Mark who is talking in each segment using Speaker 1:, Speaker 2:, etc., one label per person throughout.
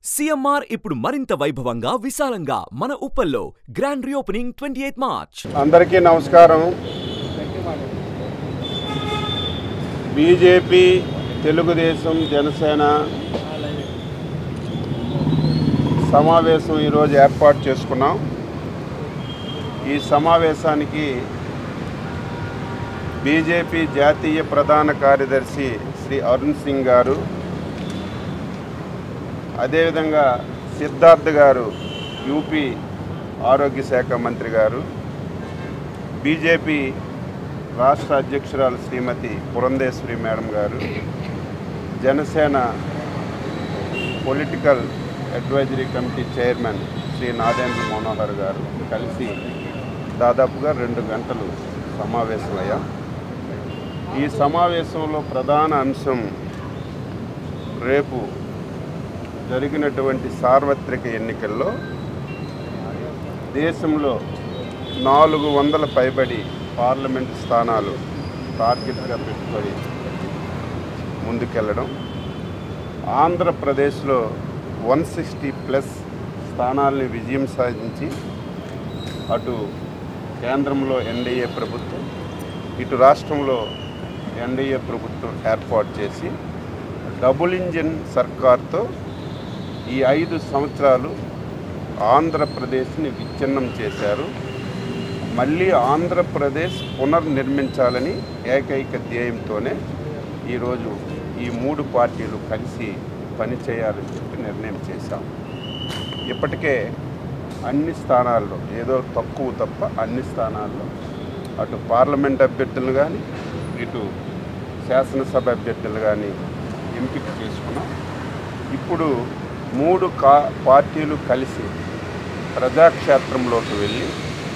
Speaker 1: CMR ఇప్పుడు మరింత వైభవంగా విశాలంగా మన ఉప్పల్లో grand reopening twenty eighth March
Speaker 2: అందరికీ నమస్కారం బీజేపీ తెలుగుదేశం జనసేన సమావేశం ఈరోజు ఏర్పాటు చేసుకున్నాం ఈ సమావేశానికి బీజేపీ జాతీయ ప్రధాన కార్యదర్శి శ్రీ అరుణ్ సింగ్ గారు అదేవిధంగా సిద్ధార్థ్ గారు యూపీ ఆరోగ్య శాఖ మంత్రి గారు బీజేపీ రాష్ట్ర అధ్యక్షురాలు శ్రీమతి పురంధేశ్వరి మేడం గారు Janasena political advisory committee chairman Sri Nadendla Manohar గారు కలిసి దాదాపుగా రెండు గంటలు సమావేశమయ్యాం ఈ సమావేశంలో ప్రధాన అంశం రేపు జరిగినటువంటి సార్వత్రిక ఎన్నికల్లో దేశంలో నాలుగు వందల పైబడి పార్లమెంట్ స్థానాలు టార్గెట్గా పెట్టుకొని ముందుకెళ్ళడం ఆంధ్రప్రదేశ్లో వన్ సిక్స్టీ ప్లస్ స్థానాల్ని విజయం సాధించి అటు కేంద్రంలో ఎన్డీఏ ప్రభుత్వం ఇటు రాష్ట్రంలో ఎన్డీఏ ప్రభుత్వం ఏర్పాటు చేసి డబుల్ ఇంజిన్ సర్కార్తో ఈ ఐదు సంవత్సరాలు ఆంధ్రప్రదేశ్ని విచ్ఛిన్నం చేశారు మళ్ళీ ఆంధ్రప్రదేశ్ పునర్నిర్మించాలని ఏకైక ధ్యేయంతోనే ఈరోజు ఈ మూడు పార్టీలు కలిసి పనిచేయాలని చెప్పి నిర్ణయం చేశాం ఇప్పటికే అన్ని స్థానాల్లో ఏదో తక్కువ తప్ప అన్ని స్థానాల్లో అటు పార్లమెంట్ అభ్యర్థులు కానీ ఇటు శాసనసభ అభ్యర్థులు కానీ ఎంపిక చేసుకున్నాం ఇప్పుడు మూడు కా పార్టీలు కలిసి ప్రజాక్షేత్రంలోకి వెళ్ళి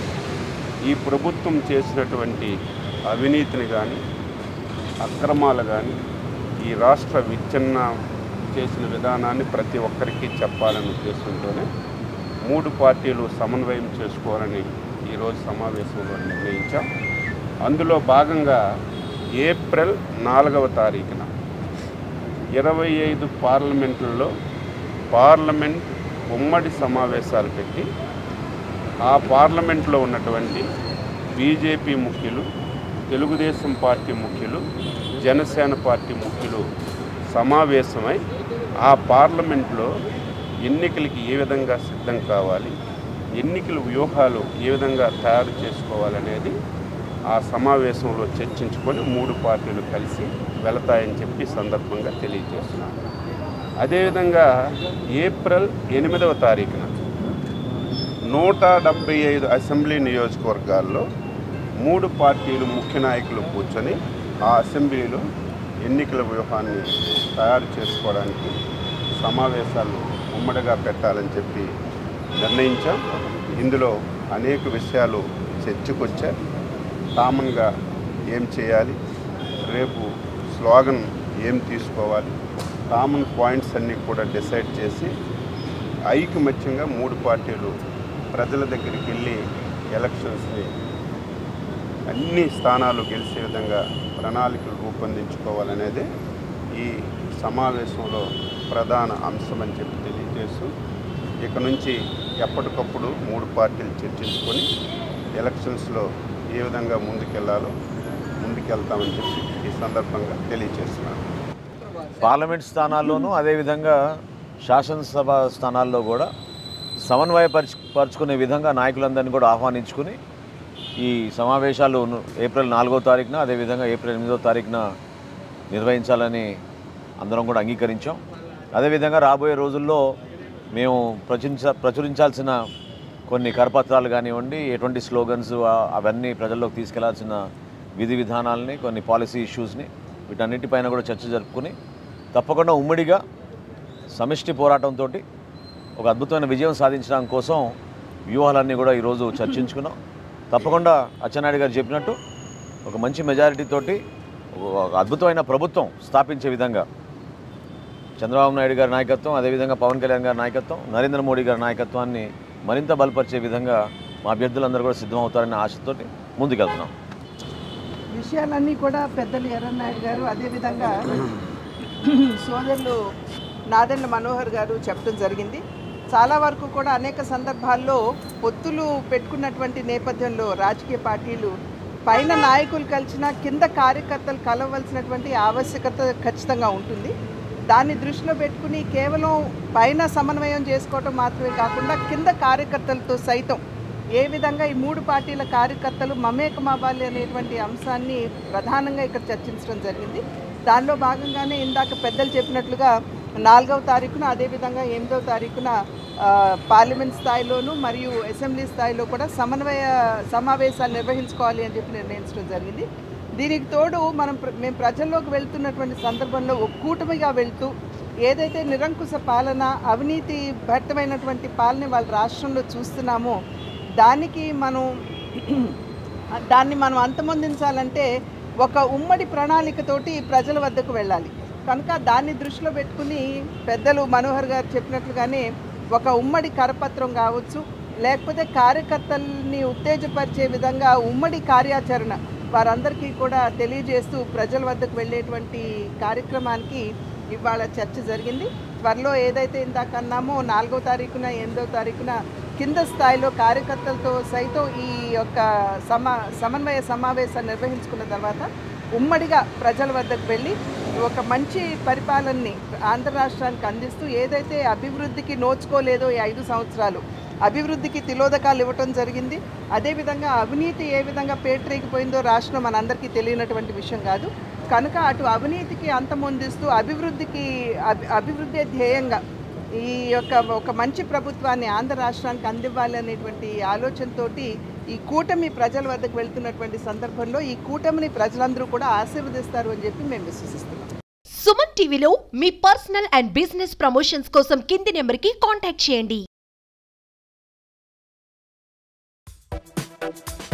Speaker 2: ఈ ప్రభుత్వం చేసినటువంటి అవినీతిని కానీ అక్రమాలు కానీ ఈ రాష్ట్ర విచ్ఛిన్న చేసిన విధానాన్ని ప్రతి ఒక్కరికి చెప్పాలనే ఉద్దేశంతోనే మూడు పార్టీలు సమన్వయం చేసుకోవాలని ఈరోజు సమావేశంలో నిర్ణయించాం అందులో భాగంగా ఏప్రిల్ నాలుగవ తారీఖున ఇరవై ఐదు పార్లమెంట్లలో పార్లమెంట్ ఉమ్మడి సమావేశాలు పెట్టి ఆ పార్లమెంట్లో ఉన్నటువంటి బీజేపీ ముఖ్యులు తెలుగుదేశం పార్టీ ముఖ్యులు జనసేన పార్టీ ముఖ్యులు సమావేశమై ఆ పార్లమెంట్లో ఎన్నికలకి ఏ విధంగా సిద్ధం కావాలి ఎన్నికల వ్యూహాలు ఏ విధంగా తయారు చేసుకోవాలనేది ఆ సమావేశంలో చర్చించుకొని మూడు పార్టీలు కలిసి వెళతాయని చెప్పి ఈ సందర్భంగా తెలియజేస్తున్నాను అదేవిధంగా ఏప్రిల్ ఎనిమిదవ తారీఖున నూట డెబ్బై ఐదు అసెంబ్లీ నియోజకవర్గాల్లో మూడు పార్టీలు ముఖ్య నాయకులు కూర్చొని ఆ అసెంబ్లీలో ఎన్నికల వ్యూహాన్ని తయారు చేసుకోవడానికి సమావేశాలు ఉమ్మడిగా పెట్టాలని చెప్పి నిర్ణయించాం ఇందులో అనేక విషయాలు చర్చకొచ్చాయి కామన్గా ఏం చేయాలి రేపు స్లోగన్ ఏం తీసుకోవాలి కామన్ పాయింట్స్ అన్నీ కూడా డిసైడ్ చేసి ఐకమత్యంగా మూడు పార్టీలు ప్రజల దగ్గరికి వెళ్ళి ఎలక్షన్స్ని అన్ని స్థానాలు గెలిచే విధంగా ప్రణాళికలు రూపొందించుకోవాలనేది ఈ సమావేశంలో ప్రధాన అంశం అని చెప్పి తెలియజేస్తూ ఇక నుంచి ఎప్పటికప్పుడు మూడు పార్టీలు చర్చించుకొని ఎలక్షన్స్లో ఏ విధంగా ముందుకెళ్లాలో ముందుకెళ్తామని చెప్పి ఈ సందర్భంగా తెలియజేస్తున్నాను
Speaker 3: పార్లమెంట్ స్థానాల్లోనూ అదేవిధంగా శాసనసభ స్థానాల్లో కూడా సమన్వయపరచు పరుచుకునే విధంగా నాయకులందరినీ కూడా ఆహ్వానించుకుని ఈ సమావేశాలు ను- ఏప్రిల్ నాలుగో తారీఖున అదేవిధంగా ఏప్రిల్ ఎనిమిదో తారీఖున నిర్వహించాలని అందరం కూడా అంగీకరించాం అదేవిధంగా రాబోయే రోజుల్లో మేము ప్రచురించ ప్రచురించాల్సిన కొన్ని కరపత్రాలు కానివ్వండి ఎటువంటి స్లోగన్స్ ఆ- అవన్నీ ప్రజల్లోకి తీసుకెళ్లాల్సిన విధి విధానాలని కొన్ని పాలసీ ఇష్యూస్ని వీటన్నిటిపైన కూడా చర్చ జరుపుకుని తప్పకుండా ఉమ్మడిగా సమిష్టి పోరాటంతో ఒక అద్భుతమైన విజయం సాధించడం కోసం వ్యూహాలన్నీ కూడా ఈరోజు చర్చించుకున్నాం తప్పకుండా అచ్చెన్నాయుడు గారు చెప్పినట్టు ఒక మంచి మెజారిటీ తోటి ఒక అద్భుతమైన ప్రభుత్వం స్థాపించే విధంగా చంద్రబాబు నాయుడు గారి నాయకత్వం అదేవిధంగా పవన్ కళ్యాణ్ గారి నాయకత్వం నరేంద్ర మోడీ గారి నాయకత్వాన్ని మరింత బలపరిచే విధంగా మా అభ్యర్థులందరూ కూడా సిద్ధమవుతారనే ఆశతోటి ముందుకెళ్తున్నాం
Speaker 4: విషయాలన్నీ కూడా పెద్దలు ఎర్రన్నాయుడు గారు అదేవిధంగా సోదరులు నాదెండ్ల మనోహర్ గారు చెప్పడం జరిగింది చాలా వరకు కూడా అనేక సందర్భాల్లో పొత్తులు పెట్టుకున్నటువంటి నేపథ్యంలో రాజకీయ పార్టీలు పైన నాయకులు కలిసిన కింద కార్యకర్తలు కలవలసినటువంటి ఆవశ్యకత ఖచ్చితంగా ఉంటుంది దాన్ని దృష్టిలో పెట్టుకుని కేవలం పైన సమన్వయం చేసుకోవటం మాత్రమే కాకుండా కింద కార్యకర్తలతో సైతం ఏ విధంగా ఈ మూడు పార్టీల కార్యకర్తలు మమేకమవ్వాలి అనేటువంటి అంశాన్ని ప్రధానంగా ఇక్కడ చర్చించడం జరిగింది దానిలో భాగంగానే ఇందాక పెద్దలు చెప్పినట్లుగా నాలుగవ తారీఖున అదేవిధంగా ఎనిమిదవ తారీఖున ఆ, పార్లమెంట్ స్థాయిలోను మరియు అసెంబ్లీ స్థాయిలో కూడా సమన్వయ సమావేశాలు నిర్వహించుకోవాలి అని చెప్పి నిర్ణయించడం జరిగింది దీనికి తోడు మనం ప్ర- మేము ప్రజల్లోకి వెళ్తున్నటువంటి సందర్భంలో ఒక కూటమిగా వెళ్తూ ఏదైతే నిరంకుశ పాలన అవినీతి భరితమైనటువంటి పాలన వాళ్ళ రాష్ట్రంలో చూస్తున్నామో దానికి మనం దాన్ని మనం అంతమొందించాలంటే ఒక ఉమ్మడి ప్రణాళికతోటి ప్రజల వద్దకు వెళ్ళాలి కనుక దాన్ని దృష్టిలో పెట్టుకుని పెద్దలు మనోహర్ గారు చెప్పినట్లుగానే ఒక ఉమ్మడి కరపత్రం కావచ్చు లేకపోతే కార్యకర్తల్ని ఉత్తేజపరిచే విధంగా ఉమ్మడి కార్యాచరణ వారందరికీ కూడా తెలియజేస్తూ ప్రజల వద్దకు వెళ్ళేటువంటి కార్యక్రమానికి ఇవాళ చర్చ జరిగింది త్వరలో ఏదైతే ఇందాక అన్నామో నాలుగో తారీఖున ఎనిమిదో తారీఖున కింద స్థాయిలో కార్యకర్తలతో సైతం ఈ యొక్క సమా సమన్వయ సమావేశాన్ని నిర్వహించుకున్న తర్వాత ఉమ్మడిగా ప్రజల వద్దకు వెళ్ళి ఒక మంచి పరిపాలనని ఆంధ్ర రాష్ట్రానికి అందిస్తూ ఏదైతే అభివృద్ధికి నోచుకోలేదో ఈ ఐదు సంవత్సరాలు అభివృద్ధికి తిలోదకాలు ఇవ్వటం జరిగింది అదేవిధంగా అవినీతి ఏ విధంగా పేటరేగిపోయిందో రాష్ట్రం మనందరికీ తెలియనటువంటి విషయం కాదు కనుక అటు అవినీతికి అంతమొందిస్తూ అభివృద్ధికి అభి అభివృద్ధి ధ్యేయంగా ఈ యొక్క ఒక మంచి ప్రభుత్వాన్ని ఆంధ్ర రాష్ట్రానికి అందివ్వాలి అనేటువంటి ఆలోచనతోటి ఈ కూటమి ప్రజల వద్దకు వెళ్తున్నటువంటి సందర్భంలో ఈ కూటమిని ప్రజలందరూ కూడా ఆశీర్వదిస్తారు అని చెప్పి మేము విశ్వసిస్తున్నాం
Speaker 5: సుమన్ టీవీలో మీ పర్సనల్ అండ్ బిజినెస్ ప్రమోషన్స్ కోసం కింది నెంబర్కి కాంటాక్ట్ చేయండి